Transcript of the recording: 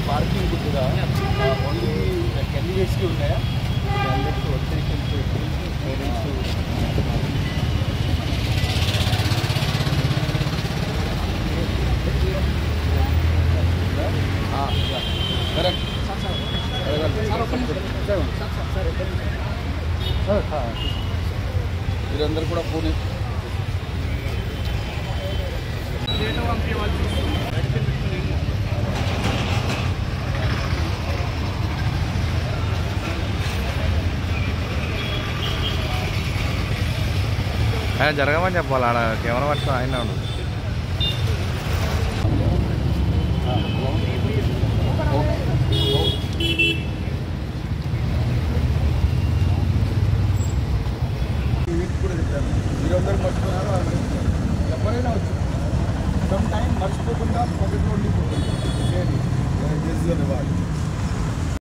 parking గుర్తుగా only క్యాండిడేట్స్కి ఉన్నాయా క్యాండిడేట్స్ వచ్చేసి పేరెంట్స్ కరెక్ట్ మీరందరూ కూడా పూణే ఆయన జరగమని చెప్పాలి ఆడ కెమెరా పట్టుకొని ఆయన ఉండు వీటికి కూడా చెప్పాను మీరందరూ మర్చిపోయినారు వాళ్ళు ఎవరైనా వచ్చు సమ్ టైం మర్చిపోకుండా పొగట్లో ఉండిపోతుంది దిస్ ఇస్ రివార్డ్